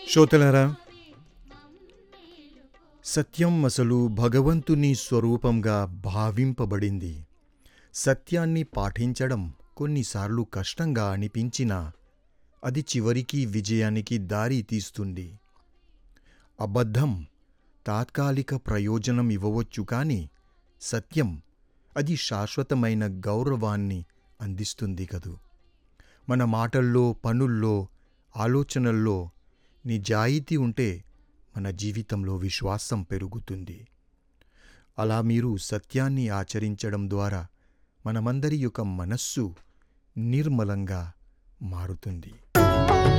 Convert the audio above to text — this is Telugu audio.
శ్రోతలారా సత్యం అసలు భగవంతుని స్వరూపంగా భావింపబడింది సత్యాన్ని పాటించడం కొన్నిసార్లు కష్టంగా అనిపించినా అది చివరికి విజయానికి దారి తీస్తుంది అబద్ధం తాత్కాలిక ప్రయోజనం ఇవ్వవచ్చు కానీ సత్యం అది శాశ్వతమైన గౌరవాన్ని అందిస్తుంది కదూ మన మాటల్లో పనుల్లో ఆలోచనల్లో నిజాయితీ ఉంటే మన జీవితంలో విశ్వాసం పెరుగుతుంది అలా మీరు సత్యాన్ని ఆచరించడం ద్వారా మనమందరి యొక్క మనస్సు నిర్మలంగా మారుతుంది